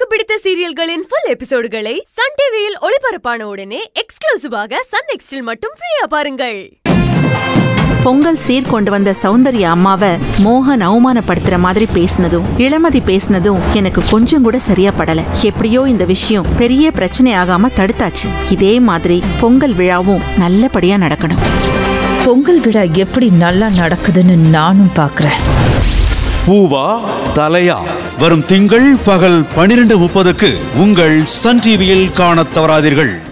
பிடித்த சீரியல்களின் full எபிசோடுகளை Sun டிவியில் ஒளிபரப்பான உடனே எக்ஸ்க்ளூசிவாக சன் நெக்ஸ்டில் மட்டும் ஃப்ரீயா பாருங்கள் பொங்கல் சீர் கொண்டு வந்த சௌந்தர்யா அம்மாவை மோகன் அவமானப்படுத்துற மாதிரி பேசினதும் இளமதி பேசினதும் எனக்கு கொஞ்சம் கூட சரியா படல எப்படியோ இந்த விஷயம் பெரிய பிரச்சனை ஆகாம தடுத்தாச்சு இதே மாதிரி பொங்கல் விழாவும் நல்லபடியா நடக்கணும் பொங்கல் விழா எப்படி நல்லா நடக்குதுன்னு நானும் பார்க்கறேன் பூவா தலையா வரும் திங்கள் பகல் பனிரெண்டு முப்பதுக்கு உங்கள் சன் டிவியில் காணத் தவறாதீர்கள்